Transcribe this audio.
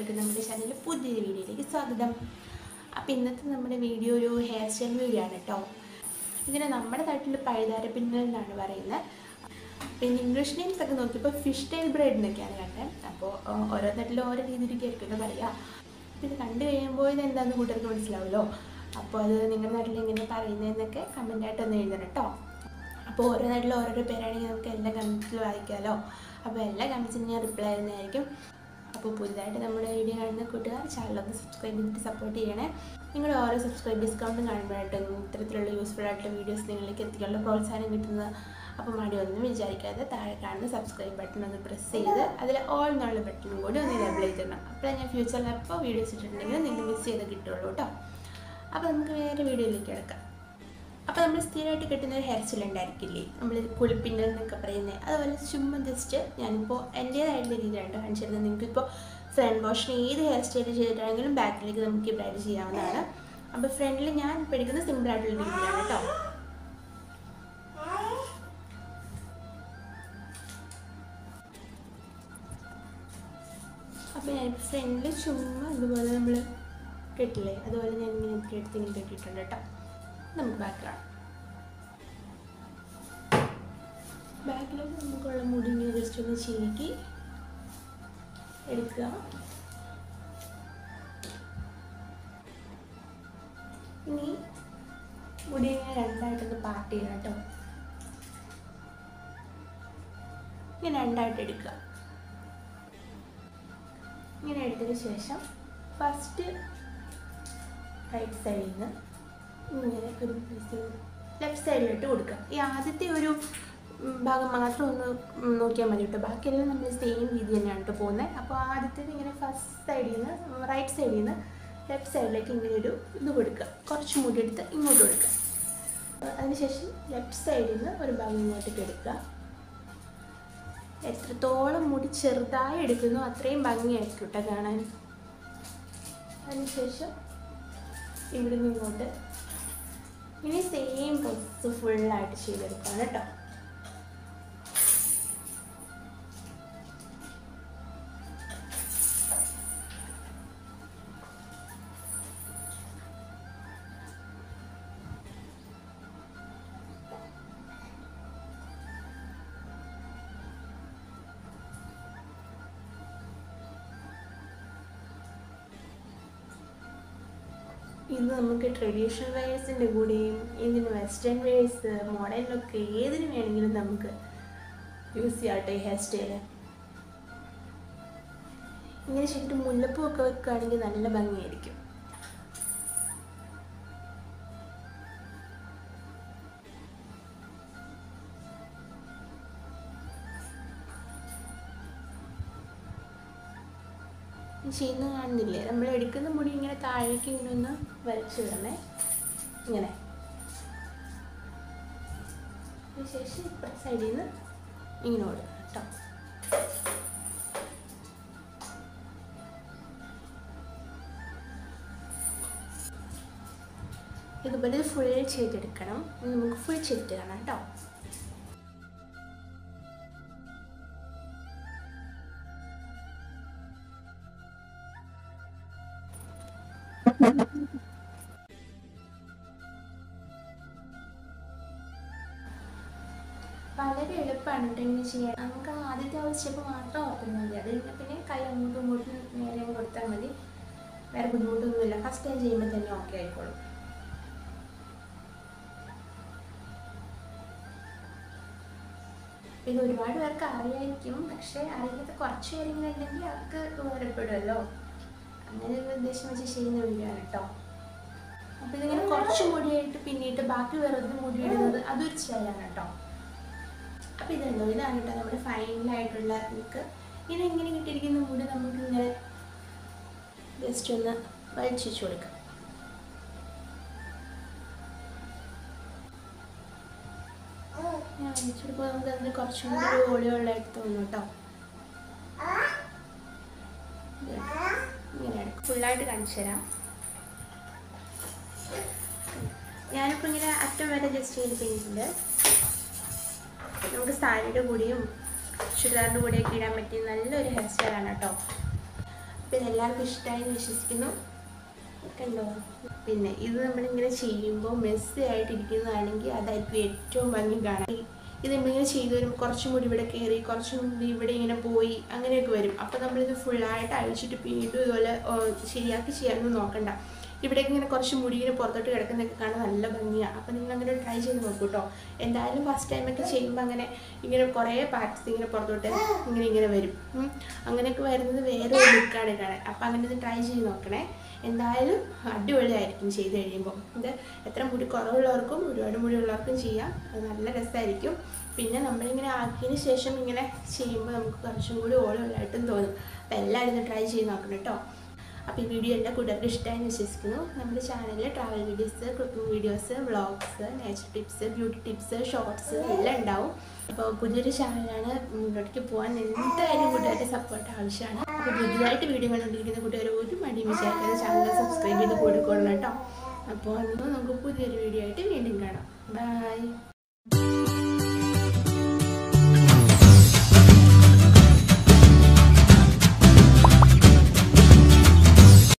എല്ലാവർക്കും നമ്മുടെ ചാനലിൽ പുതിയൊരു വീഡിയോയിലേക്ക് സ്വാഗതം അപ്പോൾ ഇന്നത്തെ നമ്മുടെ വീഡിയോ ഒരു ഹെയർ സ്റ്റൈൽ വീഡിയോ ആണ് കേട്ടോ ഇതിന് നമ്മുടെ നാട്ടിൽ പഴുതാര പിന്നൽ എന്നാണ് പറയുന്നത് പിന്നെ ഇംഗ്ലീഷ് നെയിംസ് ഒക്കെ നോക്കിയപ്പോൾ ഫിഷ് ടൈൽ ബ്രെഡ് എന്നൊക്കെയാണ് കണ്ടത് അപ്പോൾ ഓരോ നാട്ടിലും ഓരോ രീതിയിലേക്കായിരിക്കും പറയുക അപ്പോൾ ഇത് കണ്ടു കഴിയുമ്പോൾ ഇത് എന്താണെന്ന് കൂട്ടർക്ക് മനസ്സിലാവുമല്ലോ അപ്പോൾ അത് നിങ്ങളുടെ നാട്ടിൽ എങ്ങനെ പറയുന്നതെന്നൊക്കെ കമൻ്റായിട്ട് ഒന്ന് എഴുതണം കേട്ടോ അപ്പോൾ ഓരോ നാട്ടിലും ഓരോരോ പേരാണെങ്കിൽ നമുക്ക് എല്ലാ കമൻറ്റിൽ വായിക്കാമല്ലോ അപ്പോൾ എല്ലാ കമൻസിനും ഞാൻ റിപ്ലൈ ചെയ്യുന്നതായിരിക്കും അപ്പോൾ പുതുതായിട്ട് നമ്മുടെ വീഡിയോ കാണുന്ന കൂട്ടുകാർ ചാനലൊന്ന് സബ്സ്ക്രൈബ് ചെയ്തിട്ട് സപ്പോർട്ട് ചെയ്യണേ നിങ്ങളുടെ ഓരോ സബ്സ്ക്രൈബ് ഡിസ്കൗണ്ടും കാണുമ്പോഴായിട്ടും ഇത്തരത്തിലുള്ള യൂസ്ഫുൾ ആയിട്ടുള്ള വീഡിയോസ് നിങ്ങളിലേക്ക് എത്തിക്കാനുള്ള പ്രോത്സാഹനം കിട്ടുന്നത് അപ്പോൾ മടിയൊന്നും വിചാരിക്കാതെ താഴെ കാണുന്ന സബ്സ്ക്രൈബ് ബട്ടൺ ഒന്ന് പ്രസ് ചെയ്ത് അതിൽ ഓൾ എന്നുള്ള ബട്ടണും കൂടി ഒന്ന് എനേബിൾ ചെയ്തിടണം അപ്പോൾ ഞാൻ ഫ്യൂച്ചറിൽ എപ്പോൾ വീഡിയോസ് ഇട്ടിട്ടുണ്ടെങ്കിൽ നിങ്ങൾക്ക് മിസ് ചെയ്ത് കിട്ടുള്ളൂ കേട്ടോ അപ്പോൾ നമുക്ക് വേറെ വീഡിയോയിലേക്ക് കിടക്കാം അപ്പോൾ നമ്മൾ സ്ഥിരമായിട്ട് കിട്ടുന്ന ഒരു ഹെയർ സ്റ്റൈൽ ഉണ്ടായിരിക്കില്ലേ നമ്മൾ കുളിപ്പിന്നൽ എന്നൊക്കെ പറയുന്നത് അതുപോലെ ചുമ്മാ ജസ്റ്റ് ഞാനിപ്പോൾ എൻ്റേതായിട്ടുള്ള രീതിയിലാണ് കാണിച്ചിരുന്നത് നിങ്ങൾക്കിപ്പോൾ ഫ്രണ്ട് വാഷിന് ഏത് ഹെയർ സ്റ്റൈൽ ചെയ്തിട്ടാണെങ്കിലും ബാക്കിലേക്ക് നമുക്ക് ഈ ബ്രൈഡ് ചെയ്യാവുന്നതാണ് അപ്പോൾ ഫ്രണ്ടിൽ ഞാൻ ഇപ്പോൾ എടുക്കുന്നത് സിമ്പിളായിട്ടുള്ള രീതിയിലാണ് കേട്ടോ അപ്പോൾ ഞാനിപ്പോൾ ഫ്രണ്ടിൽ ചുമ്മാ ഇതുപോലെ നമ്മൾ കെട്ടില്ലേ അതുപോലെ ഞാൻ ഇങ്ങനെ ഇത്തിരി എടുത്ത് ഇങ്ങനെ കെട്ടിയിട്ടുണ്ട് കേട്ടോ നമുക്ക് ബാക്കിലാണ് ബാക്കിലേക്ക് നമുക്കുള്ള മുടി ഇങ്ങനെ ജസ്റ്റ് ഒന്ന് ചീക്കി എടുക്കുക ഇനി മുടി ഇങ്ങനെ രണ്ടായിട്ടൊന്ന് പാർട്ട് ചെയ്യാം കേട്ടോ ഇങ്ങനെ രണ്ടായിട്ട് എടുക്കുക ഇങ്ങനെ എടുത്തതിന് ശേഷം ഫസ്റ്റ് റൈറ്റ് സൈഡിൽ നിന്ന് ഇങ്ങനെ ഒരു പീസ് ലെഫ്റ്റ് സൈഡിലിട്ട് കൊടുക്കുക ഈ ആദ്യത്തെ ഒരു ഉം, ഭാഗം മാത്രം ഒന്ന് ഉം, നോക്കിയാൽ മതി കേട്ടോ ബാക്കിയെല്ലാം നമ്മൾ സെയിം രീതി തന്നെയാണ് കേട്ടോ പോകുന്നത് അപ്പോൾ ആദ്യത്തേത് ഇങ്ങനെ ഫസ്റ്റ് സൈഡിൽ നിന്ന് റൈറ്റ് സൈഡിൽ നിന്ന് ലെഫ്റ്റ് സൈഡിലേക്ക് ഇങ്ങനെ ഒരു ഇത് കൊടുക്കുക കുറച്ച് മുടി എടുത്ത് ഇങ്ങോട്ട് കൊടുക്കുക അപ്പോൾ അതിനുശേഷം ലെഫ്റ്റ് സൈഡിൽ നിന്ന് ഒരു ഭാഗം ഇങ്ങോട്ടേക്ക് എടുക്കുക എത്രത്തോളം മുടി ചെറുതായി എടുക്കുന്നോ അത്രയും ഭംഗിയായിരിക്കും കേട്ടോ കാണാൻ അതിനുശേഷം ഇവിടെ നിന്ന് ഇങ്ങോട്ട് ഇനി സെയിം പ്രോസസ്സ് ഫുള്ളായിട്ട് ചെയ്തെടുക്കണം കേട്ടോ ഇത് നമുക്ക് ട്രഡീഷണൽ വെയേഴ്സിൻ്റെ കൂടെയും ഇതിന് വെസ്റ്റേൺ വെയേഴ്സ് മോഡേൺ ലുക്ക് ഏതിന് വേണമെങ്കിലും നമുക്ക് യൂസ് ചെയ്യാട്ടെ ഈ ഹെയർ സ്റ്റൈല് ഇങ്ങനെ ശരിക്കും മുല്ലപ്പൂ ഒക്കെ വെക്കുകയാണെങ്കിൽ നല്ല ഭംഗിയായിരിക്കും ചെയ്യുന്ന കാണുന്നില്ലേ നമ്മൾ എടുക്കുന്ന മുടി ഇങ്ങനെ താഴേക്ക് ഇങ്ങനെ ഒന്ന് വരച്ചിടണേ ഇങ്ങനെ അതിനുശേഷം ഇപ്പുറത്തെ സൈഡിൽ നിന്ന് ഇങ്ങനെ കൊടുക്കണം കേട്ടോ ഇതുപോലെ ഫുൾ ചെയ്തെടുക്കണം ഇനി നമുക്ക് ഫുൾ ചെയ്തിട്ട് കാണാം കേട്ടോ വളരെ എളുപ്പമാണ് കേട്ടോ ഇങ്ങനെ ചെയ്യാൻ നമുക്ക് ആദ്യത്തെ ആ ഒരു സ്റ്റെപ്പ് മാത്രം ഓർത്താൽ മതി അത് കഴിഞ്ഞാൽ പിന്നെ കൈ അങ്ങോട്ടും ഇങ്ങോട്ടും നേരെ കൊടുത്താൽ മതി വേറെ ബുദ്ധിമുട്ടൊന്നുമില്ല ഫസ്റ്റ് ടൈം ചെയ്യുമ്പോൾ തന്നെ ഓക്കെ ആയിക്കോളും ഇത് ഒരുപാട് പേർക്ക് അറിയായിരിക്കും പക്ഷേ അറിയാത്ത കുറച്ച് പേരെങ്കിലും ഉണ്ടെങ്കിൽ അവർക്ക് ഉപകാരപ്പെടുമല്ലോ അങ്ങനെ ഒരു ഉദ്ദേശം വെച്ച് ചെയ്യുന്ന വീഡിയോ ആണ് കേട്ടോ അപ്പോൾ ഇതിങ്ങനെ കുറച്ച് മുടിയായിട്ട് പിന്നീട്ട് ബാക്കി വെറുതെ മുടി ഇടുന്നത് അതൊരു സ്റ്റൈലാണ് കേട്ടോ അപ്പോൾ ഇതുണ്ടോ ഇതാണ് കേട്ടോ നമ്മുടെ ഫൈനലായിട്ടുള്ള ലുക്ക് ഇനി എങ്ങനെ കിട്ടിയിരിക്കുന്ന മുടി നമുക്ക് ഇങ്ങനെ ജസ്റ്റ് ഒന്ന് വലിച്ചു വെച്ച് കൊടുക്കാം ഞാൻ വലിച്ചു കൊടുക്കുമ്പോൾ നമുക്ക് അതിന് കുറച്ചും കൂടി ഓളിയുള്ളതായിട്ട് തോന്നും കേട്ടോ ഇങ്ങനെ എടുക്കും ഫുള്ളായിട്ട് കാണിച്ചു തരാം ഞാനിപ്പോൾ ഇങ്ങനെ അറ്റം വരെ ജസ്റ്റ് ചെയ്ത് ചെയ്യുന്നുണ്ട് നമുക്ക് സാരിയുടെ കൂടെയും ചുരിദാറിൻ്റെ കൂടെയൊക്കെ ഇടാൻ പറ്റിയ നല്ലൊരു ഹെയർ സ്റ്റൈലാണ് കേട്ടോ പിന്നെ എല്ലാവർക്കും ഇഷ്ടമായി എന്ന് വിശ്വസിക്കുന്നു കണ്ടോ പിന്നെ ഇത് നമ്മളിങ്ങനെ ചെയ്യുമ്പോൾ മെസ്സി ആയിട്ടിരിക്കുന്നതാണെങ്കിൽ അതായിരിക്കും ഏറ്റവും ഭംഗി കാണാൻ ഇത് നമ്മളിങ്ങനെ ചെയ്തു വരുമ്പോൾ കുറച്ചും കൂടി ഇവിടെ കയറി കുറച്ചും കൂടി ഇവിടെ ഇങ്ങനെ പോയി അങ്ങനെയൊക്കെ വരും അപ്പോൾ നമ്മളിത് ഫുള്ളായിട്ട് അഴിച്ചിട്ട് വീണ്ടും ഇതുപോലെ ഓ, ശരിയാക്കി ചെയ്യാനൊന്നും നോക്കണ്ട ഇവിടേക്ക് ഇങ്ങനെ കുറച്ച് മുടി ഇങ്ങനെ പുറത്തോട്ട് കിടക്കുന്നതൊക്കെ കാണാൻ നല്ല ഭംഗിയാണ് അപ്പോൾ നിങ്ങൾ അങ്ങനെ ട്രൈ ചെയ്ത് നോക്കൂ കേട്ടോ എന്തായാലും ഫസ്റ്റ് ടൈമൊക്കെ ചെയ്യുമ്പോൾ അങ്ങനെ ഇങ്ങനെ കുറേ പാർട്സ് ഇങ്ങനെ പുറത്തോട്ട് ഇങ്ങനെ ഇങ്ങനെ വരും ഉം. അങ്ങനെയൊക്കെ വരുന്നത് വേറെ ഒരു ലുക്കാണ് കാണാൻ അപ്പോൾ അങ്ങനെ ഒന്ന് ട്രൈ ചെയ്ത് നോക്കണേ എന്തായാലും അടിപൊളിയായിരിക്കും ചെയ്ത് കഴിയുമ്പോൾ ഇത് എത്ര മുടി കുറവുള്ളവർക്കും ഒരുപാട് മുടിയുള്ളവർക്കും ചെയ്യാം അത് നല്ല രസമായിരിക്കും പിന്നെ നമ്മളിങ്ങനെ ആക്കിയതിന് ശേഷം ഇങ്ങനെ ചെയ്യുമ്പോൾ നമുക്ക് കുറച്ചും കൂടി ഓളമുള്ളതായിട്ടും തോന്നും അപ്പോൾ എല്ലാവരും ഇത് ട്രൈ ചെയ്ത് നോക്കണം കേട്ടോ അപ്പോൾ ഈ വീഡിയോ എല്ലാ കൂട്ടുകാർക്കും ഇഷ്ടമായി വിശ്വസിക്കുന്നു നമ്മുടെ ചാനലിൽ travel videos cooking videos vlogs nature tips beauty tips shorts എല്ലാം ഉണ്ടാവും അപ്പോൾ പുതിയൊരു ചാനലാണ് മുന്നോട്ടേക്ക് പോകാൻ എന്തായാലും കൂട്ടുകാരുടെ സപ്പോർട്ട് ആവശ്യമാണ് അപ്പോൾ പുതിയതായിട്ട് വീഡിയോ കണ്ടുകൊണ്ടിരിക്കുന്ന കൂട്ടുകാർ ഒരു മടിയും വിചാരിക്കാതെ ചാനൽ സബ്സ്ക്രൈബ് ചെയ്ത് കൊടുക്കണം കേട്ടോ അപ്പോൾ നമുക്ക് പുതിയൊരു വീഡിയോ ആയിട്ട് വീണ്ടും കാണാം ബൈ